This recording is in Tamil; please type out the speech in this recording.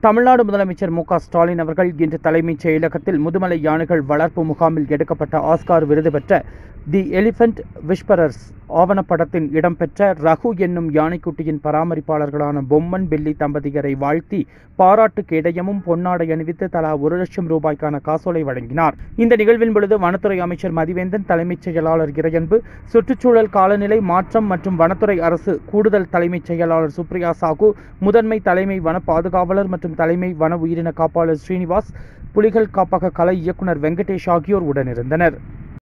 தமிழ்நாடு முதலமைச்சர் மு க ஸ்டாலின் அவர்கள் இன்று தலைமைச் செயலகத்தில் முதுமலை யானைகள் வளர்ப்பு முகாமில் எடுக்கப்பட்ட ஆஸ்கார் விருது பெற்ற தி எலிஃபண்ட் விஸ்பரர்ஸ் ஆவணப்படத்தின் இடம்பெற்ற ரகு என்னும் யானைக்குட்டியின் பராமரிப்பாளர்களான பொம்மன் பெல்லி தம்பதியரை வாழ்த்தி பாராட்டு கேடயமும் பொன்னாடை அணிவித்து தலா ஒரு லட்சம் ரூபாய்க்கான காசோலை வழங்கினார் இந்த நிகழ்வின் பொழுது வனத்துறை அமைச்சர் மதிவேந்தன் தலைமைச் செயலாளர் இறையன்பு சுற்றுச்சூழல் காலநிலை மாற்றம் மற்றும் வனத்துறை அரசு கூடுதல் தலைமைச் செயலாளர் சுப்ரியா சாகு முதன்மை தலைமை வன பாதுகாவலர் மற்றும் தலைமை வன உயிரின காப்பாளர் ஸ்ரீனிவாஸ் புலிகள் காப்பக கலை இயக்குனர் வெங்கடேஷ் ஆகியோர் உடனிருந்தனர்